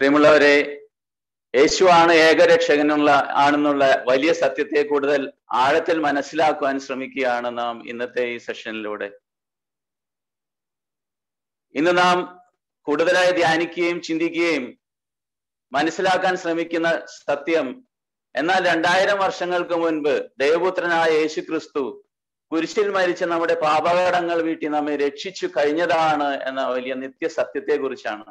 പ്രിയമുള്ളവരെ യേശുവാണ് ഏകരക്ഷകനുള്ള ആണെന്നുള്ള വലിയ സത്യത്തെ കൂടുതൽ ആഴത്തിൽ മനസ്സിലാക്കുവാൻ ശ്രമിക്കുകയാണ് നാം ഇന്നത്തെ ഈ സെഷനിലൂടെ ഇന്ന് നാം കൂടുതലായി ധ്യാനിക്കുകയും ചിന്തിക്കുകയും മനസ്സിലാക്കാൻ ശ്രമിക്കുന്ന സത്യം എന്നാൽ രണ്ടായിരം വർഷങ്ങൾക്ക് മുൻപ് ദൈവപുത്രനായ യേശു ക്രിസ്തു കുരിശിൽ മരിച്ച നമ്മുടെ പാപകടങ്ങൾ വീട്ടി നമ്മെ രക്ഷിച്ചു കഴിഞ്ഞതാണ് എന്ന വലിയ നിത്യസത്യത്തെ കുറിച്ചാണ്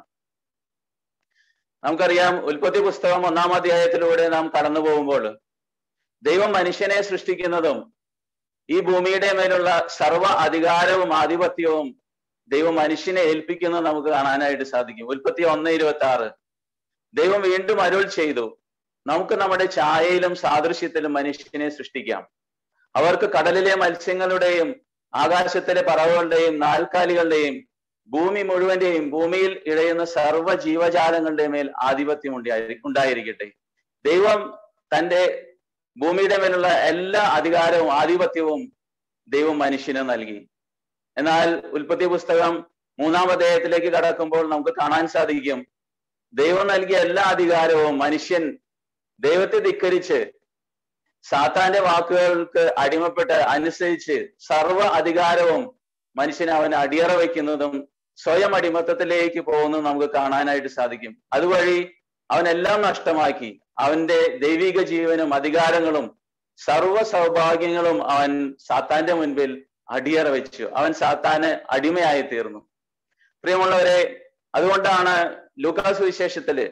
നമുക്കറിയാം ഉൽപ്പത്തി പുസ്തകം ഒന്നാം അധ്യായത്തിലൂടെ നാം കടന്നു പോകുമ്പോൾ ദൈവം മനുഷ്യനെ സൃഷ്ടിക്കുന്നതും ഈ ഭൂമിയുടെ മേലുള്ള സർവ അധികാരവും ആധിപത്യവും ദൈവം മനുഷ്യനെ ഏൽപ്പിക്കുന്നത് നമുക്ക് കാണാനായിട്ട് സാധിക്കും ഉൽപ്പത്തി ഒന്ന് ഇരുപത്തി ആറ് ദൈവം വീണ്ടും അരുൾ ചെയ്തു നമുക്ക് നമ്മുടെ ഛായയിലും സാദൃശ്യത്തിലും മനുഷ്യനെ സൃഷ്ടിക്കാം അവർക്ക് കടലിലെ മത്സ്യങ്ങളുടെയും ആകാശത്തിലെ പറവുകളുടെയും നാൽക്കാലികളുടെയും ഭൂമി മുഴുവന്റെയും ഭൂമിയിൽ ഇഴയുന്ന സർവ്വ ജീവജാലങ്ങളുടെ മേൽ ആധിപത്യം ഉണ്ടായി ഉണ്ടായിരിക്കട്ടെ ദൈവം തന്റെ ഭൂമിയുടെ മേലുള്ള എല്ലാ അധികാരവും ആധിപത്യവും ദൈവം മനുഷ്യന് നൽകി എന്നാൽ ഉൽപ്പത്തി പുസ്തകം മൂന്നാം അധ്യായത്തിലേക്ക് കടക്കുമ്പോൾ നമുക്ക് കാണാൻ സാധിക്കും ദൈവം നൽകിയ എല്ലാ അധികാരവും മനുഷ്യൻ ദൈവത്തെ ധിക്കരിച്ച് സാത്താന്റെ വാക്കുകൾക്ക് അടിമപ്പെട്ട് അനുസരിച്ച് സർവ അധികാരവും മനുഷ്യനെ അവന് അടിയറ വയ്ക്കുന്നതും സ്വയം അടിമത്തത്തിലേക്ക് പോകുന്നതും നമുക്ക് കാണാനായിട്ട് സാധിക്കും അതുവഴി അവനെല്ലാം നഷ്ടമാക്കി അവന്റെ ദൈവിക ജീവനും അധികാരങ്ങളും സർവ സൗഭാഗ്യങ്ങളും അവൻ സാത്താന്റെ മുൻപിൽ അടിയറ വെച്ചു അവൻ സാത്താന് അടിമയായി തീർന്നു പ്രിയമുള്ളവരെ അതുകൊണ്ടാണ് ലൂക്കാസ് വിശേഷത്തില്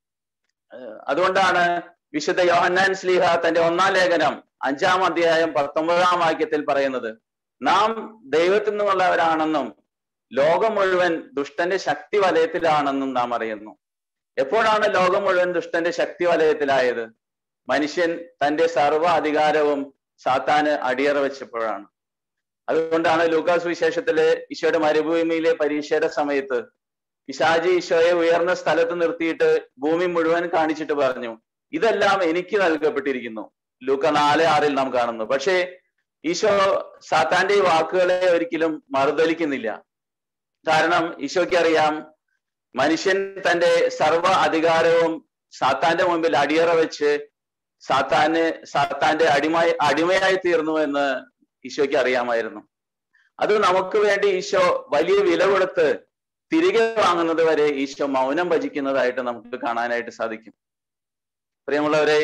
അതുകൊണ്ടാണ് വിശുദ്ധ യോഹന്നാൻ സ്ലീഹ തന്റെ ഒന്നാം ലേഖനം അഞ്ചാം അധ്യായം പത്തൊമ്പതാം വാക്യത്തിൽ പറയുന്നത് നാം ദൈവത്തിൽ നിന്നുള്ളവരാണെന്നും ലോകം മുഴുവൻ ദുഷ്ടന്റെ ശക്തി വലയത്തിലാണെന്നും നാം അറിയുന്നു എപ്പോഴാണ് ലോകം മുഴുവൻ ദുഷ്ടന്റെ ശക്തി വലയത്തിലായത് മനുഷ്യൻ തന്റെ സർവ്വ അധികാരവും സാത്താന് അടിയറ വെച്ചപ്പോഴാണ് അതുകൊണ്ടാണ് ലൂക്കാസ് വിശേഷത്തില് ഈശോയുടെ മരുഭൂമിയിലെ പരീക്ഷയുടെ സമയത്ത് പിശാജി ഈശോയെ ഉയർന്ന സ്ഥലത്ത് നിർത്തിയിട്ട് ഭൂമി മുഴുവൻ കാണിച്ചിട്ട് പറഞ്ഞു ഇതെല്ലാം എനിക്ക് നൽകപ്പെട്ടിരിക്കുന്നു ലൂക്ക നാല് ആറിൽ നാം കാണുന്നു പക്ഷേ ഈശോ സാത്താന്റെ ഈ വാക്കുകളെ ഒരിക്കലും മറുതലിക്കുന്നില്ല കാരണം ഈശോയ്ക്ക് അറിയാം മനുഷ്യൻ തന്റെ സർവ അധികാരവും സാത്താന്റെ മുമ്പിൽ അടിയറ വെച്ച് സാത്താന് സാത്താന്റെ അടിമ അടിമയായി തീർന്നു എന്ന് ഈശോയ്ക്ക് അറിയാമായിരുന്നു അത് നമുക്ക് വേണ്ടി ഈശോ വലിയ വില കൊടുത്ത് തിരികെ വാങ്ങുന്നത് വരെ ഈശോ മൗനം ഭജിക്കുന്നതായിട്ട് നമുക്ക് കാണാനായിട്ട് സാധിക്കും പ്രിയമുള്ളവരെ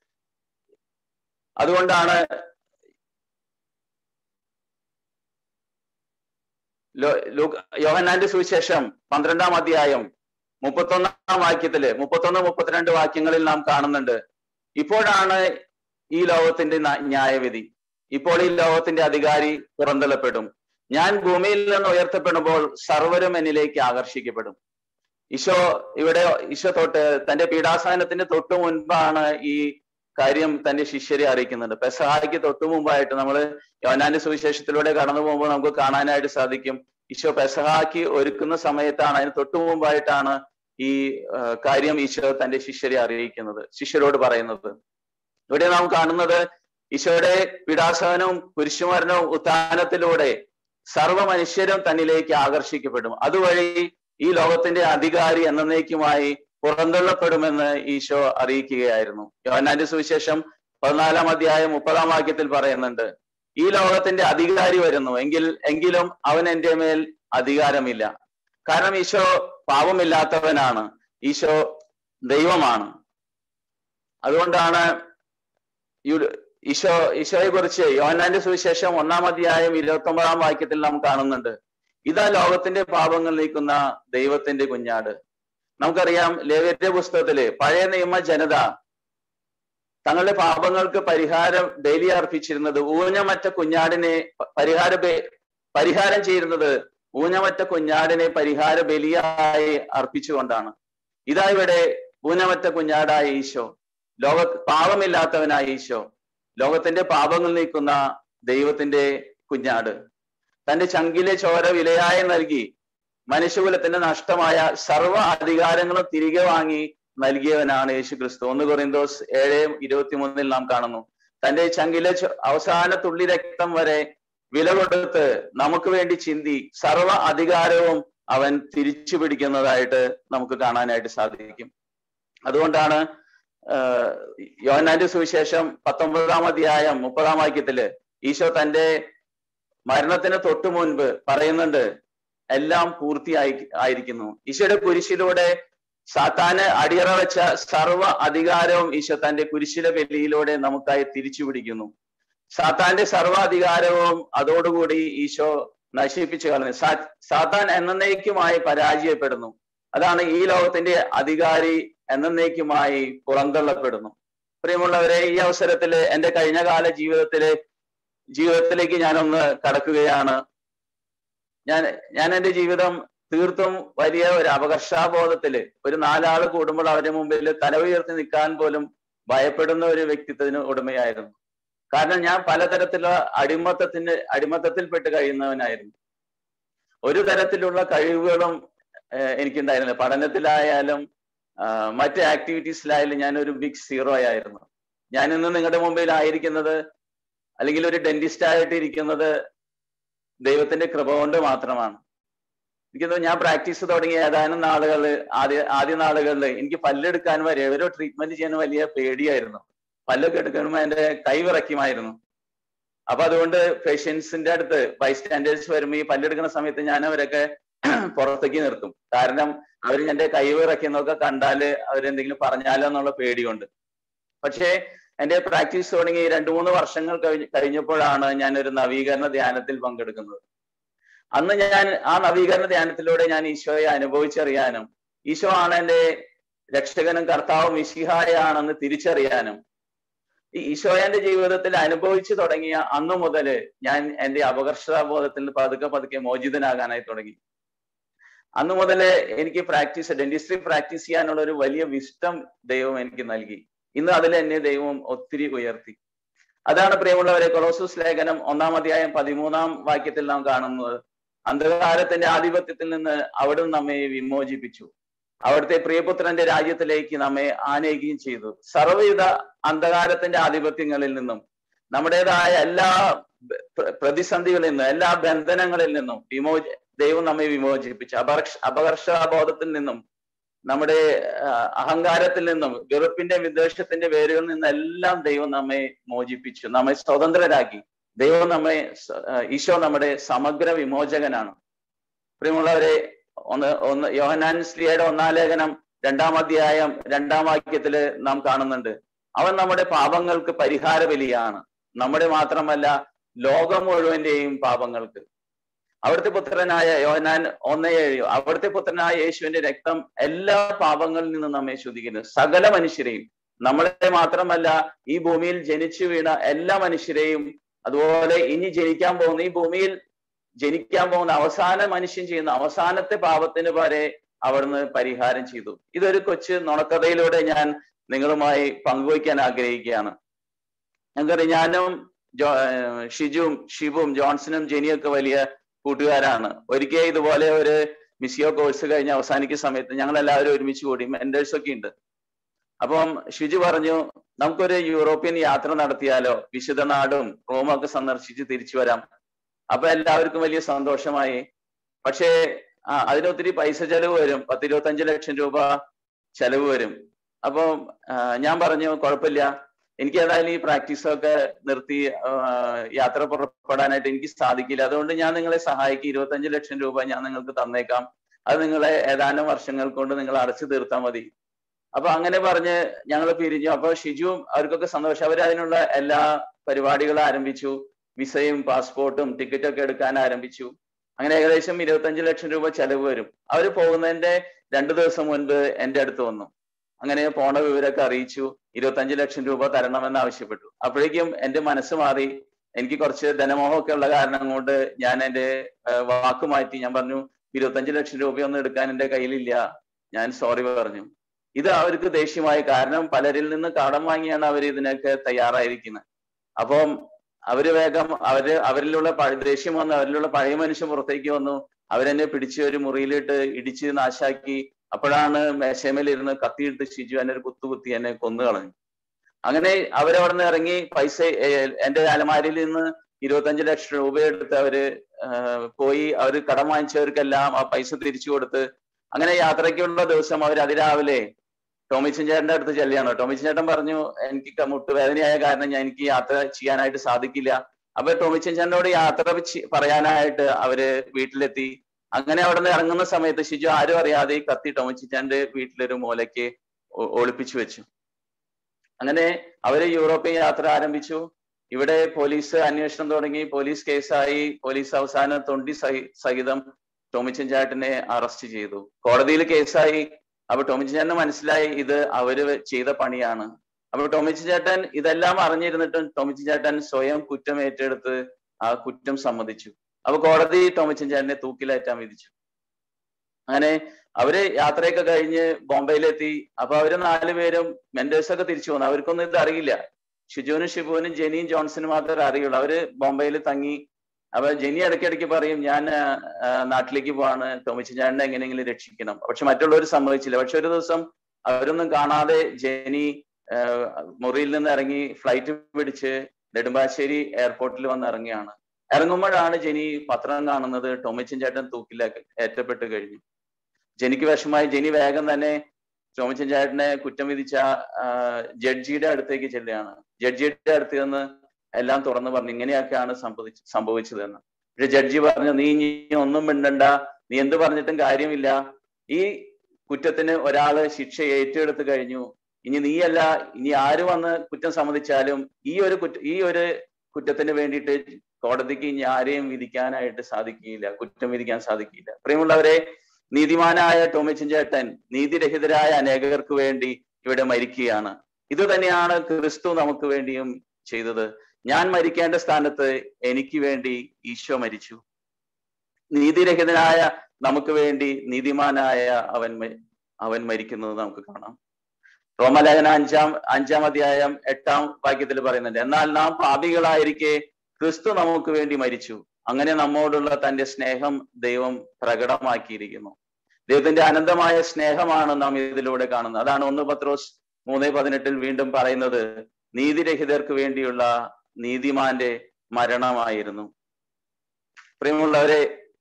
അതുകൊണ്ടാണ് യോഹന്നാന്റെ സുവിശേഷം പന്ത്രണ്ടാം അധ്യായം മുപ്പത്തൊന്നാം വാക്യത്തില് മുപ്പത്തൊന്ന് മുപ്പത്തിരണ്ട് വാക്യങ്ങളിൽ നാം കാണുന്നുണ്ട് ഇപ്പോഴാണ് ഈ ലോകത്തിന്റെ ന്യായവിധി ഇപ്പോൾ ഈ ലോകത്തിന്റെ അധികാരി പുറന്തള്ളപ്പെടും ഞാൻ ഭൂമിയിൽ നിന്ന് ഉയർത്തപ്പെടുമ്പോൾ സർവരും എന്നിലേക്ക് ആകർഷിക്കപ്പെടും ഈശോ ഇവിടെ ഈശോ തൊട്ട് തന്റെ പീഡാസനത്തിന് തൊട്ടു മുൻപാണ് ഈ കാര്യം തന്റെ ശിഷ്യരെ അറിയിക്കുന്നുണ്ട് പെസഹായ്ക്ക് തൊട്ടു മുമ്പായിട്ട് നമ്മൾ യോനാന്റെ സുവിശേഷത്തിലൂടെ കടന്നു പോകുമ്പോൾ നമുക്ക് കാണാനായിട്ട് സാധിക്കും ഈശോ പെസഹാക്കി ഒരുക്കുന്ന സമയത്താണ് അതിന് തൊട്ടു മുമ്പായിട്ടാണ് ഈ കാര്യം ഈശോ തന്റെ ശിഷ്യരെ അറിയിക്കുന്നത് ശിഷ്യരോട് പറയുന്നത് ഇവിടെ നാം കാണുന്നത് ഈശോയുടെ പീഡാസനവും കുരിശുമരണവും ഉത്ഥാനത്തിലൂടെ സർവ മനുഷ്യരും തന്നിലേക്ക് ആകർഷിക്കപ്പെടും അതുവഴി ഈ ലോകത്തിന്റെ അധികാരി എന്നേക്കുമായി പുറന്തള്ളപ്പെടുമെന്ന് ഈശോ അറിയിക്കുകയായിരുന്നു യോഹന്നാന്റെ സുവിശേഷം പതിനാലാം അധ്യായം മുപ്പതാം വാക്യത്തിൽ പറയുന്നുണ്ട് ഈ ലോകത്തിന്റെ അധികാരി വരുന്നു എങ്കിൽ എങ്കിലും അവൻ എന്റെ മേൽ അധികാരമില്ല കാരണം ഈശോ പാപമില്ലാത്തവനാണ് ഈശോ ദൈവമാണ് അതുകൊണ്ടാണ് ഈശോ ഈശോയെ കുറിച്ച് യോഹന്നാന്റെ സുവിശേഷം ഒന്നാം അധ്യായം ഇരുപത്തി ഒമ്പതാം വാക്യത്തിൽ നാം കാണുന്നുണ്ട് ഇതാ ലോകത്തിന്റെ പാപങ്ങൾ നീക്കുന്ന ദൈവത്തിന്റെ കുഞ്ഞാട് നമുക്കറിയാം ലേവ്യന്റെ പുസ്തകത്തില് പഴയ നിയമ ജനത തങ്ങളുടെ പാപങ്ങൾക്ക് പരിഹാരം ബലി അർപ്പിച്ചിരുന്നത് ഊഞ്ഞമറ്റ കുഞ്ഞാടിനെ പരിഹാര പരിഹാരം ചെയ്യുന്നത് ഊഞ്ഞമറ്റ കുഞ്ഞാടിനെ പരിഹാര ബലിയായി അർപ്പിച്ചുകൊണ്ടാണ് ഇതാ ഇവിടെ ഊഞ്ഞമറ്റ കുഞ്ഞാടായ ഈശോ ലോക പാപമില്ലാത്തവനായ ഈശോ ലോകത്തിന്റെ പാപങ്ങൾ നീക്കുന്ന ദൈവത്തിന്റെ കുഞ്ഞാട് തന്റെ ചങ്കിലെ ചോര വിലയായി നൽകി മനുഷ്യകുലത്തിന്റെ നഷ്ടമായ സർവ്വ അധികാരങ്ങളും തിരികെ വാങ്ങി നൽകിയവനാണ് യേശു ക്രിസ്തു ഒന്ന് കൊറിന്തോസ് ഏഴ് ഇരുപത്തിമൂന്നിൽ നാം കാണുന്നു തന്റെ ചങ്കിലെ അവസാന തുള്ളി രക്തം വരെ വില കൊടുത്ത് നമുക്ക് വേണ്ടി ചിന്തി സർവ അധികാരവും അവൻ തിരിച്ചു പിടിക്കുന്നതായിട്ട് നമുക്ക് കാണാനായിട്ട് സാധിക്കും അതുകൊണ്ടാണ് യോഹന്നാന്റെ സുവിശേഷം പത്തൊമ്പതാം അധ്യായം മുപ്പതാം വാക്യത്തില് ഈശോ തന്റെ മരണത്തിന് തൊട്ടു മുൻപ് പറയുന്നുണ്ട് എല്ലാം പൂർത്തിയായി ആയിരിക്കുന്നു ഈശോയുടെ കുരിശിലൂടെ സാത്താന് അടിയറ വെച്ച സർവ അധികാരവും ഈശോ തന്റെ കുരിശിലെ വെല്ലിയിലൂടെ നമുക്കായി തിരിച്ചു പിടിക്കുന്നു സാത്താന്റെ സർവ അധികാരവും അതോടുകൂടി ഈശോ നശിപ്പിച്ചു കളഞ്ഞു സാത്താൻ എന്നേക്കുമായി പരാജയപ്പെടുന്നു അതാണ് ഈ ലോകത്തിന്റെ അധികാരി എന്നേക്കുമായി പുറന്തള്ളപ്പെടുന്നു പ്രിയമുള്ളവരെ ഈ അവസരത്തിൽ എന്റെ കഴിഞ്ഞ കാല ജീവിതത്തിലെ ജീവിതത്തിലേക്ക് ഞാനൊന്ന് കടക്കുകയാണ് ഞാൻ ഞാൻ എൻ്റെ ജീവിതം തീർത്തും വലിയ ഒരു അപകർഷാബോധത്തില് ഒരു നാലാള് കൂടുമ്പോൾ അവരുടെ മുമ്പിൽ തല ഉയർത്തി നിൽക്കാൻ പോലും ഭയപ്പെടുന്ന ഒരു വ്യക്തിത്വത്തിന് ഉടമയായിരുന്നു കാരണം ഞാൻ പലതരത്തിലുള്ള അടിമത്തത്തിന് അടിമത്തത്തിൽപ്പെട്ട് കഴിയുന്നവനായിരുന്നു ഒരു തരത്തിലുള്ള കഴിവുകളും എനിക്കുണ്ടായിരുന്നില്ല പഠനത്തിലായാലും മറ്റ് ആക്ടിവിറ്റീസിലായാലും ഞാൻ ഒരു ബിഗ് സീറോ ആയിരുന്നു ഞാൻ ഇന്ന് നിങ്ങളുടെ മുമ്പിൽ ആയിരിക്കുന്നത് അല്ലെങ്കിൽ ഒരു ഡെന്റിസ്റ്റ് ആയിട്ട് ഇരിക്കുന്നത് ദൈവത്തിന്റെ കൃപ കൊണ്ട് മാത്രമാണ് എനിക്ക് ഞാൻ പ്രാക്ടീസ് തുടങ്ങിയ ഏതാനും നാളുകൾ ആദ്യ ആദ്യ നാളുകളിൽ എനിക്ക് പല്ലെടുക്കാൻ വരെ ഓരോ ട്രീറ്റ്മെന്റ് ചെയ്യാൻ വലിയ പേടിയായിരുന്നു പല്ലൊക്കെ എടുക്കുമ്പോൾ എന്റെ കൈ വിറയ്ക്കുമായിരുന്നു അപ്പൊ അതുകൊണ്ട് പേഷ്യൻസിന്റെ അടുത്ത് ബൈസ്റ്റാൻഡേഴ്സ് വരുമ്പോൾ ഈ പല്ലെടുക്കുന്ന സമയത്ത് ഞാൻ അവരൊക്കെ പുറത്തേക്ക് നിർത്തും കാരണം അവർ എന്റെ കൈ വിറയ്ക്കുന്നതൊക്കെ കണ്ടാല് അവരെന്തെങ്കിലും പറഞ്ഞാലോ എന്നുള്ള പേടിയുണ്ട് പക്ഷേ എന്റെ പ്രാക്ടീസ് തുടങ്ങി രണ്ടു മൂന്ന് വർഷങ്ങൾ കഴിഞ്ഞ് കഴിഞ്ഞപ്പോഴാണ് ഞാൻ ഒരു നവീകരണ ധ്യാനത്തിൽ പങ്കെടുക്കുന്നത് അന്ന് ഞാൻ ആ നവീകരണ ധ്യാനത്തിലൂടെ ഞാൻ ഈശോയെ അനുഭവിച്ചറിയാനും ഈശോ ആണ് എന്റെ രക്ഷകനും കർത്താവും മിശിഹായാണെന്ന് തിരിച്ചറിയാനും ഈ ഈശോയന്റെ ജീവിതത്തിൽ അനുഭവിച്ചു തുടങ്ങിയ അന്നു മുതല് ഞാൻ എന്റെ അപകർഷതാബോധത്തിൽ പതുക്കെ പതുക്കെ മോചിതനാകാനായി തുടങ്ങി അന്നു മുതല് എനിക്ക് പ്രാക്ടീസ് ഡെന്റിസ്ട്രി പ്രാക്ടീസ് ചെയ്യാനുള്ള ഒരു വലിയ വിഷ്ടം ദൈവം എനിക്ക് നൽകി ഇന്ന് അതിൽ എന്നെ ദൈവം ഒത്തിരി ഉയർത്തി അതാണ് പ്രിയമുള്ളവരെ കൊളോസൂസ് ലേഖനം ഒന്നാം അധ്യായം പതിമൂന്നാം വാക്യത്തിൽ നാം കാണുന്നത് അന്ധകാരത്തിന്റെ ആധിപത്യത്തിൽ നിന്ന് അവിടുന്ന് നമ്മെ വിമോചിപ്പിച്ചു അവിടുത്തെ പ്രിയപുത്രന്റെ രാജ്യത്തിലേക്ക് നമ്മെ ആനയിക്കുകയും ചെയ്തു സർവ്വവിധ അന്ധകാരത്തിന്റെ ആധിപത്യങ്ങളിൽ നിന്നും നമ്മുടേതായ എല്ലാ പ്രതിസന്ധികളിൽ നിന്നും എല്ലാ ബന്ധനങ്ങളിൽ നിന്നും വിമോച ദൈവം നമ്മെ വിമോചിപ്പിച്ചു അപകർഷ അപകർഷബോധത്തിൽ നിന്നും നമ്മുടെ അഹങ്കാരത്തിൽ നിന്നും വെറുപ്പിന്റെ വിദ്വേഷത്തിന്റെ വേരുകളിൽ നിന്നെല്ലാം ദൈവം നമ്മെ മോചിപ്പിച്ചു നമ്മെ സ്വതന്ത്രരാക്കി ദൈവം നമ്മെ ഈശോ നമ്മുടെ സമഗ്ര വിമോചകനാണ് പ്രിയമുള്ളവരെ ഒന്ന് ഒന്ന് യോഹനാൻ സ്ലിയുടെ ഒന്നാം ലേഖനം രണ്ടാം അധ്യായം രണ്ടാം വാക്യത്തില് നാം കാണുന്നുണ്ട് അവൻ നമ്മുടെ പാപങ്ങൾക്ക് പരിഹാര ബലിയാണ് നമ്മുടെ മാത്രമല്ല ലോകം മുഴുവന്റെയും പാപങ്ങൾക്ക് അവിടുത്തെ പുത്രനായ യോഹനാൻ ഒന്ന് ഏഴ് അവിടുത്തെ പുത്രനായ യേശുവിന്റെ രക്തം എല്ലാ പാപങ്ങളിൽ നിന്നും നമ്മെ ശുദ്ധിക്കുന്നു സകല മനുഷ്യരെയും നമ്മളെ മാത്രമല്ല ഈ ഭൂമിയിൽ ജനിച്ചു വീണ എല്ലാ മനുഷ്യരെയും അതുപോലെ ഇനി ജനിക്കാൻ പോകുന്ന ഈ ഭൂമിയിൽ ജനിക്കാൻ പോകുന്ന അവസാന മനുഷ്യൻ ചെയ്യുന്ന അവസാനത്തെ പാപത്തിന് വരെ അവിടുന്ന് പരിഹാരം ചെയ്തു ഇതൊരു കൊച്ചു നുണക്കഥയിലൂടെ ഞാൻ നിങ്ങളുമായി പങ്കുവയ്ക്കാൻ ആഗ്രഹിക്കുകയാണ് ഞങ്ങൾക്കറിയാം ഞാനും ജോ ഷിജുവും ഷിബും ജോൺസണും ജെനിയും ഒക്കെ വലിയ കൂട്ടുകാരാണ് ഒരിക്കൽ ഇതുപോലെ ഒരു മിസിയോ കോഴ്സ് കഴിഞ്ഞ് അവസാനിക്കുന്ന സമയത്ത് ഞങ്ങൾ എല്ലാവരും ഒരുമിച്ച് കൂടി മെന്റേഴ്സ് ഒക്കെ ഉണ്ട് അപ്പം ഷിജു പറഞ്ഞു നമുക്കൊരു യൂറോപ്യൻ യാത്ര നടത്തിയാലോ വിശുദ്ധ നാടും റോമൊക്കെ സന്ദർശിച്ച് തിരിച്ചു വരാം അപ്പൊ എല്ലാവർക്കും വലിയ സന്തോഷമായി പക്ഷേ ആ അതിന് ഒത്തിരി പൈസ ചെലവ് വരും പത്തിരുപത്തഞ്ച് ലക്ഷം രൂപ ചെലവ് വരും അപ്പം ഞാൻ പറഞ്ഞു കുഴപ്പമില്ല എനിക്ക് ഏതായാലും ഈ പ്രാക്ടീസൊക്കെ നിർത്തി യാത്ര പുറപ്പെടാനായിട്ട് എനിക്ക് സാധിക്കില്ല അതുകൊണ്ട് ഞാൻ നിങ്ങളെ സഹായിക്കും ഇരുപത്തഞ്ച് ലക്ഷം രൂപ ഞാൻ നിങ്ങൾക്ക് തന്നേക്കാം അത് നിങ്ങളെ ഏതാനും വർഷങ്ങൾ കൊണ്ട് നിങ്ങൾ അടച്ചു തീർത്താൽ മതി അപ്പൊ അങ്ങനെ പറഞ്ഞ് ഞങ്ങൾ പിരിഞ്ഞു അപ്പൊ ഷിജുവും അവർക്കൊക്കെ സന്തോഷം അവർ അതിനുള്ള എല്ലാ പരിപാടികളും ആരംഭിച്ചു വിസയും പാസ്പോർട്ടും ടിക്കറ്റും ഒക്കെ എടുക്കാൻ ആരംഭിച്ചു അങ്ങനെ ഏകദേശം ഇരുപത്തഞ്ച് ലക്ഷം രൂപ ചെലവ് വരും അവർ പോകുന്നതിന്റെ രണ്ടു ദിവസം മുൻപ് എന്റെ അടുത്ത് വന്നു അങ്ങനെ പോണ വിവരമൊക്കെ അറിയിച്ചു ഇരുപത്തഞ്ച് ലക്ഷം രൂപ തരണമെന്ന് ആവശ്യപ്പെട്ടു അപ്പോഴേക്കും എന്റെ മനസ്സ് മാറി എനിക്ക് കുറച്ച് ധനമോഹമൊക്കെ ഉള്ള കാരണം കൊണ്ട് ഞാൻ എന്റെ വാക്ക് മാറ്റി ഞാൻ പറഞ്ഞു ഇരുപത്തഞ്ച് ലക്ഷം രൂപയൊന്നും എടുക്കാൻ എന്റെ കയ്യിലില്ല ഞാൻ സോറി പറഞ്ഞു ഇത് അവർക്ക് ദേഷ്യമായി കാരണം പലരിൽ നിന്ന് കടം വാങ്ങിയാണ് അവർ ഇതിനൊക്കെ തയ്യാറായിരിക്കുന്നത് അപ്പം അവര് വേഗം അവര് അവരിലുള്ള ദേഷ്യം വന്ന് അവരിലുള്ള പഴയ മനുഷ്യൻ പുറത്തേക്ക് വന്നു അവരെന്നെ പിടിച്ച് ഒരു മുറിയിലിട്ട് ഇടിച്ച് നാശാക്കി അപ്പോഴാണ് മേശമേലിരുന്ന് കത്തിയിട്ട് ഷിജു എന്നെ ഒരു കുത്തുകുത്തി എന്നെ കൊന്നു കളഞ്ഞു അങ്ങനെ അവരവിടെ നിന്ന് ഇറങ്ങി പൈസ എന്റെ അലമാരിയിൽ നിന്ന് ഇരുപത്തഞ്ച് ലക്ഷം രൂപ എടുത്ത് അവര് പോയി അവർ കടം വാങ്ങിച്ചവർക്കെല്ലാം ആ പൈസ തിരിച്ചു കൊടുത്ത് അങ്ങനെ യാത്രയ്ക്കുള്ള ദിവസം അവർ അതിരാവിലെ ടോമിച്ചൻ ചേട്ടന്റെ അടുത്ത് ചെല്ലുകയാണ് ടോമിച്ചൻ ചേട്ടൻ പറഞ്ഞു എനിക്ക് മുട്ടുവേദനയായ കാരണം ഞാൻ എനിക്ക് യാത്ര ചെയ്യാനായിട്ട് സാധിക്കില്ല അപ്പൊ ടോമിച്ചൻ ചേട്ടനോട് യാത്ര പറയാനായിട്ട് അവര് വീട്ടിലെത്തി അങ്ങനെ അവിടെ നിന്ന് ഇറങ്ങുന്ന സമയത്ത് ഷിജു ആരും അറിയാതെ ഈ കത്തി ടോമിച്ചൻ ചേട്ടന്റെ വീട്ടിലൊരു മൂലയ്ക്ക് ഒളിപ്പിച്ചു വെച്ചു അങ്ങനെ അവര് യൂറോപ്യൻ യാത്ര ആരംഭിച്ചു ഇവിടെ പോലീസ് അന്വേഷണം തുടങ്ങി പോലീസ് കേസായി പോലീസ് അവസാനം തൊണ്ടി സഹിതം ടോമിച്ചൻ ചേട്ടനെ അറസ്റ്റ് ചെയ്തു കോടതിയിൽ കേസായി അപ്പൊ ടോമിച്ചൻ ചേട്ടന് മനസ്സിലായി ഇത് അവര് ചെയ്ത പണിയാണ് അപ്പൊ ടോമിച്ചൻ ചേട്ടൻ ഇതെല്ലാം അറിഞ്ഞിരുന്നിട്ടും ടോമിച്ചൻ ചേട്ടൻ സ്വയം കുറ്റം ഏറ്റെടുത്ത് ആ കുറ്റം സമ്മതിച്ചു അപ്പൊ കോടതി ടോമിച്ചൻ ചേട്ടനെ തൂക്കിലേറ്റാൻ വിധിച്ചു അങ്ങനെ അവര് യാത്രയൊക്കെ കഴിഞ്ഞ് ബോംബെയിലെത്തി അപ്പൊ അവര് നാലുപേരും മെന്റേഴ്സ് ഒക്കെ തിരിച്ചു വന്നു അവർക്കൊന്നും ഇത് അറിയില്ല ഷിജുവിനും ഷിബുവിനും ജെനിയും ജോൺസനും മാത്രമേ അറിയുള്ളൂ അവര് ബോംബെയിൽ തങ്ങി അപ്പൊ ജെനി ഇടയ്ക്കിടയ്ക്ക് പറയും ഞാൻ നാട്ടിലേക്ക് പോവാണ് ടോമിച്ചൻ ചേട്ടനെ എങ്ങനെയെങ്കിലും രക്ഷിക്കണം പക്ഷെ മറ്റുള്ളവർ സമ്മതിച്ചില്ല പക്ഷെ ഒരു ദിവസം അവരൊന്നും കാണാതെ ജെനി മുറിയിൽ നിന്ന് ഇറങ്ങി ഫ്ലൈറ്റ് പിടിച്ച് നെടുമ്പാശ്ശേരി എയർപോർട്ടിൽ വന്ന് ഇറങ്ങിയാണ് ഇറങ്ങുമ്പോഴാണ് ജെനി പത്രം കാണുന്നത് ടോമിച്ചൻ ചേട്ടൻ തൂക്കിലേക്ക് ഏറ്റപ്പെട്ട് കഴിഞ്ഞു ജെനിക്ക് വിഷമായി ജെനി വേഗം തന്നെ ടോമിച്ചൻ ചേട്ടനെ കുറ്റം വിധിച്ച ജഡ്ജിയുടെ അടുത്തേക്ക് ചെല്ലുകയാണ് ജഡ്ജിയുടെ അടുത്ത് നിന്ന് എല്ലാം തുറന്നു പറഞ്ഞു ഇങ്ങനെയൊക്കെയാണ് സംഭവിച്ച സംഭവിച്ചതെന്ന് പക്ഷെ ജഡ്ജി പറഞ്ഞു നീ ഇനി ഒന്നും മിണ്ടണ്ട നീ എന്ത് പറഞ്ഞിട്ടും കാര്യമില്ല ഈ കുറ്റത്തിന് ഒരാള് ശിക്ഷ ഏറ്റെടുത്ത് കഴിഞ്ഞു ഇനി നീയല്ല ഇനി ആര് വന്ന് കുറ്റം സമ്മതിച്ചാലും ഈ ഒരു കുറ്റ ഈ ഒരു കുറ്റത്തിന് വേണ്ടിയിട്ട് കോടതിക്ക് ഇനി ആരെയും വിധിക്കാനായിട്ട് സാധിക്കുകയില്ല കുറ്റം വിധിക്കാൻ സാധിക്കില്ല പ്രിയമുള്ളവരെ നീതിമാനായ ടോമിച്ചൻ ചേട്ടൻ നീതിരഹിതരായ അനേകർക്ക് വേണ്ടി ഇവിടെ മരിക്കുകയാണ് ഇത് തന്നെയാണ് ക്രിസ്തു നമുക്ക് വേണ്ടിയും ചെയ്തത് ഞാൻ മരിക്കേണ്ട സ്ഥാനത്ത് എനിക്ക് വേണ്ടി ഈശോ മരിച്ചു നീതിരഹിതനായ നമുക്ക് വേണ്ടി നീതിമാനായ അവൻ അവൻ മരിക്കുന്നത് നമുക്ക് കാണാം റോമലേഖന അഞ്ചാം അഞ്ചാം അധ്യായം എട്ടാം വാക്യത്തിൽ പറയുന്നുണ്ട് എന്നാൽ നാം പാപികളായിരിക്കെ ക്രിസ്തു നമുക്ക് വേണ്ടി മരിച്ചു അങ്ങനെ നമ്മോടുള്ള തന്റെ സ്നേഹം ദൈവം പ്രകടമാക്കിയിരിക്കുന്നു ദൈവത്തിന്റെ അനന്തമായ സ്നേഹമാണ് നാം ഇതിലൂടെ കാണുന്നത് അതാണ് ഒന്ന് പത്രോസ് മൂന്ന് പതിനെട്ടിൽ വീണ്ടും പറയുന്നത് നീതിരഹിതർക്ക് വേണ്ടിയുള്ള നീതിമാന്റെ മരണമായിരുന്നു പ്രിയമുള്ളവരെ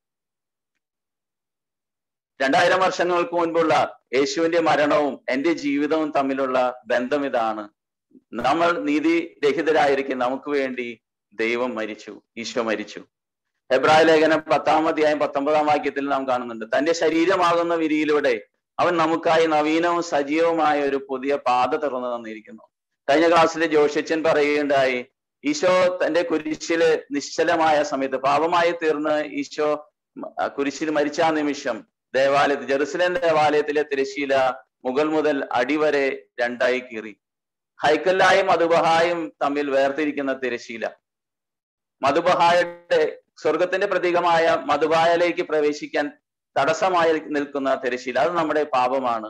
രണ്ടായിരം വർഷങ്ങൾക്ക് മുൻപുള്ള യേശുവിന്റെ മരണവും എന്റെ ജീവിതവും തമ്മിലുള്ള ബന്ധം ഇതാണ് നമ്മൾ നീതി രഹിതരായിരിക്കും നമുക്ക് വേണ്ടി ദൈവം മരിച്ചു ഈശോ മരിച്ചു ഹെബ്രായ ലേഖനം പത്താം അധ്യായം പത്തൊമ്പതാം വാക്യത്തിൽ നാം കാണുന്നുണ്ട് തന്റെ ശരീരമാകുന്ന വിരിയിലൂടെ അവൻ നമുക്കായി നവീനവും സജീവമായ ഒരു പുതിയ പാത തുറന്നു തന്നിരിക്കുന്നു കഴിഞ്ഞ ക്ലാസ്സിൽ ജോഷിച്ചൻ പറയുകയുണ്ടായി ഈശോ തന്റെ കുരിശില് നിശ്ചലമായ സമയത്ത് പാപമായി തീർന്ന് ഈശോ കുരിശിൽ മരിച്ച ആ നിമിഷം ദേവാലയത്തിൽ ജെറുസലേം ദേവാലയത്തിലെ തിരശീല മുകൾ മുതൽ അടിവരെ രണ്ടായി കീറി ഹൈക്കല്ലായും മധുബഹായും തമ്മിൽ വേർതിരിക്കുന്ന തിരശീല മധുബഹായുടെ സ്വർഗത്തിന്റെ പ്രതീകമായ മധുബായയിലേക്ക് പ്രവേശിക്കാൻ തടസ്സമായി നിൽക്കുന്ന തിരശീല അത് നമ്മുടെ പാപമാണ്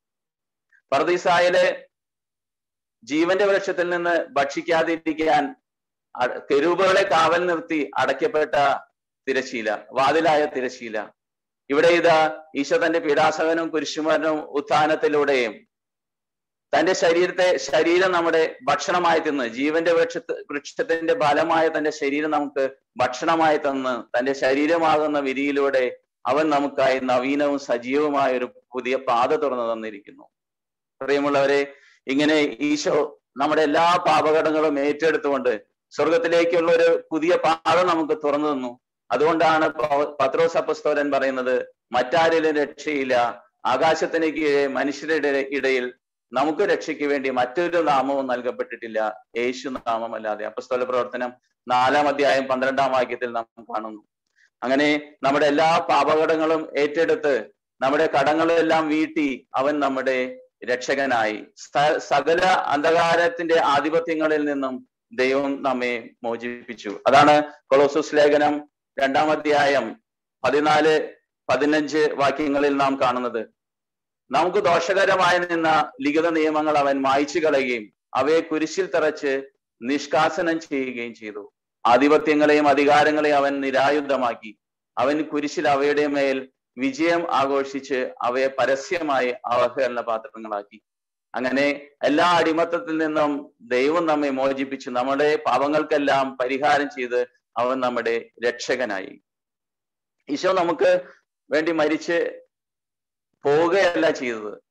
പർദീസായിലെ ജീവന്റെ വൃക്ഷത്തിൽ നിന്ന് ഭക്ഷിക്കാതിരിക്കാൻ തെരുവുകളെ കാവൽ നിർത്തി അടയ്ക്കപ്പെട്ട തിരശീല വാതിലായ തിരശീല ഇവിടെ ഇതാ ഈശോ തന്റെ പീഡാസകനും കുരിശുമരനും ഉത്ഥാനത്തിലൂടെയും തന്റെ ശരീരത്തെ ശരീരം നമ്മുടെ ഭക്ഷണമായി തിന്ന് ജീവന്റെ വൃക്ഷ വൃക്ഷത്തിന്റെ ഫലമായ തന്റെ ശരീരം നമുക്ക് ഭക്ഷണമായി തന്ന് തന്റെ ശരീരമാകുന്ന വിരിയിലൂടെ അവൻ നമുക്കായി നവീനവും സജീവമായ ഒരു പുതിയ പാത തുറന്നു തന്നിരിക്കുന്നു പ്രിയമുള്ളവരെ ഇങ്ങനെ ഈശോ നമ്മുടെ എല്ലാ പാപഘടങ്ങളും ഏറ്റെടുത്തുകൊണ്ട് സ്വർഗത്തിലേക്കുള്ള ഒരു പുതിയ പാത നമുക്ക് തുറന്നു തന്നു അതുകൊണ്ടാണ് പത്രോസ് അപ്പസ്തോലൻ പറയുന്നത് മറ്റാരിലും രക്ഷയില്ല ആകാശത്തിന് കീഴെ മനുഷ്യരുടെ ഇടയിൽ നമുക്ക് രക്ഷയ്ക്ക് വേണ്ടി മറ്റൊരു നാമവും നൽകപ്പെട്ടിട്ടില്ല യേശു നാമമല്ലാതെ അപ്പസ്തോല പ്രവർത്തനം നാലാം അധ്യായം പന്ത്രണ്ടാം വാക്യത്തിൽ നാം കാണുന്നു അങ്ങനെ നമ്മുടെ എല്ലാ പാപകടങ്ങളും ഏറ്റെടുത്ത് നമ്മുടെ കടങ്ങളെല്ലാം വീട്ടി അവൻ നമ്മുടെ രക്ഷകനായി സകല അന്ധകാരത്തിന്റെ ആധിപത്യങ്ങളിൽ നിന്നും ദൈവം നമ്മെ മോചിപ്പിച്ചു അതാണ് കൊളോസസ് ലേഖനം രണ്ടാം അധ്യായം പതിനാല് പതിനഞ്ച് വാക്യങ്ങളിൽ നാം കാണുന്നത് നമുക്ക് ദോഷകരമായി നിന്ന ലിഖിത നിയമങ്ങൾ അവൻ മായ്ച്ചു കളയുകയും അവയെ കുരിശിൽ തറച്ച് നിഷ്കാസനം ചെയ്യുകയും ചെയ്തു ആധിപത്യങ്ങളെയും അധികാരങ്ങളെയും അവൻ നിരായുധമാക്കി അവൻ കുരിശിൽ അവയുടെ മേൽ വിജയം ആഘോഷിച്ച് അവയെ പരസ്യമായി അവഹേളന പാത്രങ്ങളാക്കി അങ്ങനെ എല്ലാ അടിമത്തത്തിൽ നിന്നും ദൈവം നമ്മെ മോചിപ്പിച്ചു നമ്മുടെ പാപങ്ങൾക്കെല്ലാം പരിഹാരം ചെയ്ത് അവൻ നമ്മുടെ രക്ഷകനായി ഈശോ നമുക്ക് വേണ്ടി മരിച്ച് പോവുകയല്ല ചെയ്തത്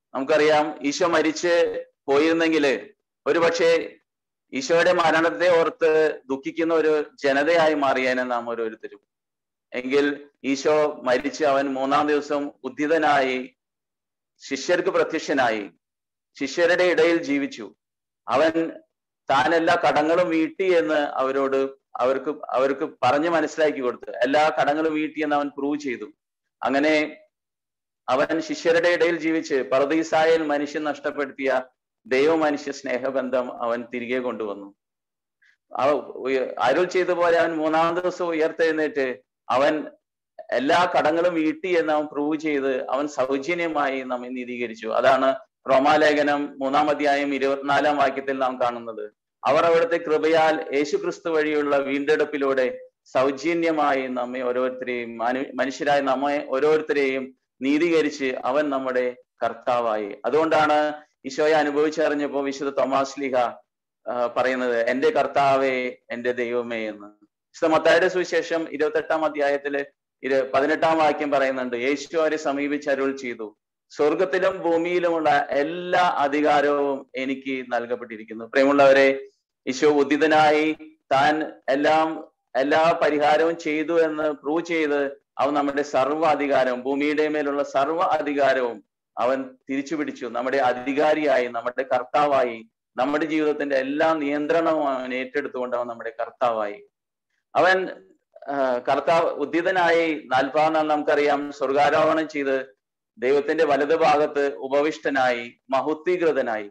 നമുക്കറിയാം ഈശോ മരിച്ച് പോയിരുന്നെങ്കിൽ ഒരുപക്ഷെ ഈശോയുടെ മരണത്തെ ഓർത്ത് ദുഃഖിക്കുന്ന ഒരു ജനതയായി മാറിയേനെ നാം ഓരോരുത്തരും എങ്കിൽ ഈശോ മരിച്ച് അവൻ മൂന്നാം ദിവസം ഉദ്ധിതനായി ശിഷ്യർക്ക് പ്രത്യക്ഷനായി ശിഷ്യരുടെ ഇടയിൽ ജീവിച്ചു അവൻ താൻ എല്ലാ കടങ്ങളും വീട്ടി എന്ന് അവരോട് അവർക്ക് അവർക്ക് പറഞ്ഞ് മനസ്സിലാക്കി കൊടുത്തു എല്ലാ കടങ്ങളും വീട്ടി എന്ന് അവൻ പ്രൂവ് ചെയ്തു അങ്ങനെ അവൻ ശിഷ്യരുടെ ഇടയിൽ ജീവിച്ച് പർദീസായിൽ മനുഷ്യൻ നഷ്ടപ്പെടുത്തിയ ദൈവ മനുഷ്യ സ്നേഹബന്ധം അവൻ തിരികെ കൊണ്ടുവന്നു അവ അരുൾ ചെയ്ത പോലെ അവൻ മൂന്നാം ദിവസം ഉയർത്തെഴുന്നേറ്റ് അവൻ എല്ലാ കടങ്ങളും വീട്ടി എന്ന് അവൻ പ്രൂവ് ചെയ്ത് അവൻ സൗജന്യമായി നമ്മെ നീതീകരിച്ചു അതാണ് റോമാലേഖനം മൂന്നാം അധ്യായം ഇരുപത്തിനാലാം വാക്യത്തിൽ നാം കാണുന്നത് അവർ അവിടുത്തെ കൃപയാൽ യേശുക്രിസ്തു വഴിയുള്ള വീണ്ടെടുപ്പിലൂടെ സൗജന്യമായി നമ്മെ ഓരോരുത്തരെയും മനുഷ്യരായ നമ്മെ ഓരോരുത്തരെയും നീതീകരിച്ച് അവൻ നമ്മുടെ കർത്താവായി അതുകൊണ്ടാണ് ഈശോയെ അനുഭവിച്ചറിഞ്ഞപ്പോ വിശുദ്ധ തോമാസ് ലീഹ പറയുന്നത് എന്റെ കർത്താവേ എന്റെ ദൈവമേ എന്ന് വിശുദ്ധ മത്തായുടെ സുവിശേഷം ഇരുപത്തെട്ടാം അധ്യായത്തില് ഇരു പതിനെട്ടാം വാക്യം പറയുന്നുണ്ട് യേശു അവരെ സമീപിച്ച് അരുൾ ചെയ്തു സ്വർഗത്തിലും ഭൂമിയിലുമുള്ള എല്ലാ അധികാരവും എനിക്ക് നൽകപ്പെട്ടിരിക്കുന്നു പ്രേമുള്ളവരെ ഈശോ ഉദിതനായി താൻ എല്ലാം എല്ലാ പരിഹാരവും ചെയ്തു എന്ന് പ്രൂവ് ചെയ്ത് അവൻ നമ്മുടെ സർവ്വ അധികാരവും ഭൂമിയുടെ മേലുള്ള സർവ്വ അധികാരവും അവൻ തിരിച്ചു പിടിച്ചു നമ്മുടെ അധികാരിയായി നമ്മുടെ കർത്താവായി നമ്മുടെ ജീവിതത്തിന്റെ എല്ലാ നിയന്ത്രണവും അവൻ ഏറ്റെടുത്തുകൊണ്ട് അവൻ നമ്മുടെ കർത്താവായി അവൻ കർത്താവ് ഉദ്ധിതനായി നാൽപ്പതാം നാൾ നമുക്കറിയാം സ്വർഗാരോഹണം ചെയ്ത് ദൈവത്തിന്റെ വലത് ഭാഗത്ത് ഉപവിഷ്ടനായി മഹുദ്ധീകൃതനായി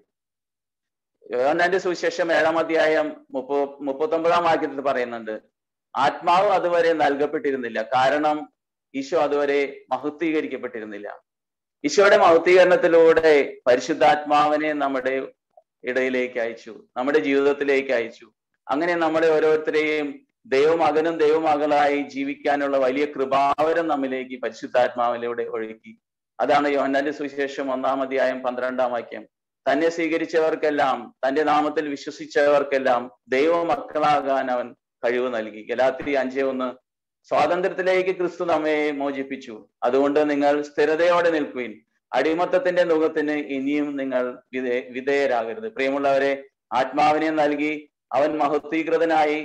യോഹന്നാന്റെ സുവിശേഷം ഏഴാം അധ്യായം മുപ്പ മുപ്പത്തൊമ്പതാം വാക്യത്തിൽ പറയുന്നുണ്ട് ആത്മാവ് അതുവരെ നൽകപ്പെട്ടിരുന്നില്ല കാരണം ഈശോ അതുവരെ മഹുദ്ധീകരിക്കപ്പെട്ടിരുന്നില്ല ഈശോയുടെ മഹുദ്ധീകരണത്തിലൂടെ പരിശുദ്ധാത്മാവിനെ നമ്മുടെ ഇടയിലേക്ക് അയച്ചു നമ്മുടെ ജീവിതത്തിലേക്ക് അയച്ചു അങ്ങനെ നമ്മളെ ഓരോരുത്തരെയും ദൈവമകനും ദൈവമകളായി ജീവിക്കാനുള്ള വലിയ കൃപാവരം നമ്മിലേക്ക് പരിശുദ്ധാത്മാവിലൂടെ ഒഴുക്കി അതാണ് യോഹന്നാന്റെ സുവിശേഷം ഒന്നാം അധ്യായം പന്ത്രണ്ടാം വാക്യം തന്നെ സ്വീകരിച്ചവർക്കെല്ലാം തന്റെ നാമത്തിൽ വിശ്വസിച്ചവർക്കെല്ലാം ദൈവ മക്കളാകാൻ അവൻ കഴിവ് നൽകി ഗലാത്തിരി അഞ്ചേ ഒന്ന് സ്വാതന്ത്ര്യത്തിലേക്ക് ക്രിസ്തു നമ്മെ മോചിപ്പിച്ചു അതുകൊണ്ട് നിങ്ങൾ സ്ഥിരതയോടെ നിൽക്കുവിൻ അടിമത്തത്തിന്റെ മുഖത്തിന് ഇനിയും നിങ്ങൾ വിധേ വിധേയരാകരുത് പ്രിയമുള്ളവരെ ആത്മാവിനെ നൽകി അവൻ മഹത്വീകൃതനായി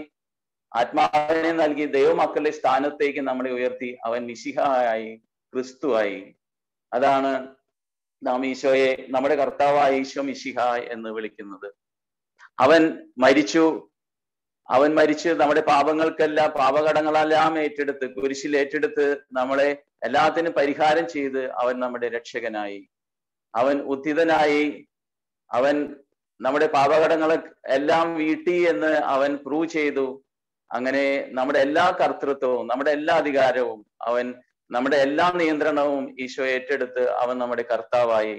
ആത്മാവിനെ നൽകി ദൈവമക്കളുടെ സ്ഥാനത്തേക്ക് നമ്മളെ ഉയർത്തി അവൻ മിശിഹായി ക്രിസ്തുവായി അതാണ് നാം ഈശോയെ നമ്മുടെ കർത്താവായ ഈശോ മിശിഹ എന്ന് വിളിക്കുന്നത് അവൻ മരിച്ചു അവൻ മരിച്ച് നമ്മുടെ പാപങ്ങൾക്കെല്ലാം പാപകടങ്ങളെല്ലാം ഏറ്റെടുത്ത് കുരിശിൽ ഏറ്റെടുത്ത് നമ്മളെ എല്ലാത്തിനും പരിഹാരം ചെയ്ത് അവൻ നമ്മുടെ രക്ഷകനായി അവൻ ഉദ്ധിതനായി അവൻ നമ്മുടെ പാപകടങ്ങളെ എല്ലാം വീട്ടി എന്ന് അവൻ പ്രൂവ് ചെയ്തു അങ്ങനെ നമ്മുടെ എല്ലാ കർത്തൃത്വവും നമ്മുടെ എല്ലാ അധികാരവും അവൻ നമ്മുടെ എല്ലാ നിയന്ത്രണവും ഈശോ ഏറ്റെടുത്ത് അവൻ നമ്മുടെ കർത്താവായി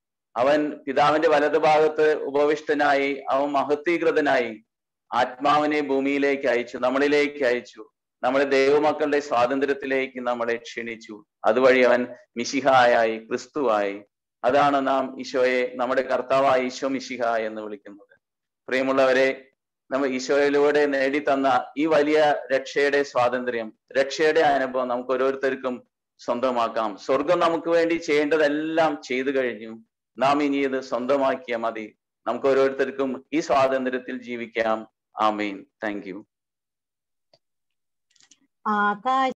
അവൻ പിതാവിന്റെ വലതുഭാഗത്ത് ഉപവിഷ്ടനായി അവൻ മഹത്വീകൃതനായി ആത്മാവിനെ ഭൂമിയിലേക്ക് അയച്ചു നമ്മളിലേക്ക് അയച്ചു നമ്മുടെ ദൈവമക്കളുടെ സ്വാതന്ത്ര്യത്തിലേക്ക് നമ്മളെ ക്ഷണിച്ചു അതുവഴി അവൻ മിശിഹായായി ക്രിസ്തുവായി അതാണ് നാം ഈശോയെ നമ്മുടെ കർത്താവായ ഈശോ മിശിഹ എന്ന് വിളിക്കുന്നത് പ്രിയമുള്ളവരെ നമ്മൾ ഈശോയിലൂടെ നേടിത്തന്ന ഈ വലിയ രക്ഷയുടെ സ്വാതന്ത്ര്യം രക്ഷയുടെ അനുഭവം നമുക്ക് ഓരോരുത്തർക്കും സ്വന്തമാക്കാം സ്വർഗം നമുക്ക് വേണ്ടി ചെയ്യേണ്ടതെല്ലാം ചെയ്തു കഴിഞ്ഞു നാം ഇനി ഇത് സ്വന്തമാക്കിയാൽ മതി നമുക്ക് ഓരോരുത്തർക്കും ഈ സ്വാതന്ത്ര്യത്തിൽ ജീവിക്കാം ആമീൻ താങ്ക് യു ആകാശ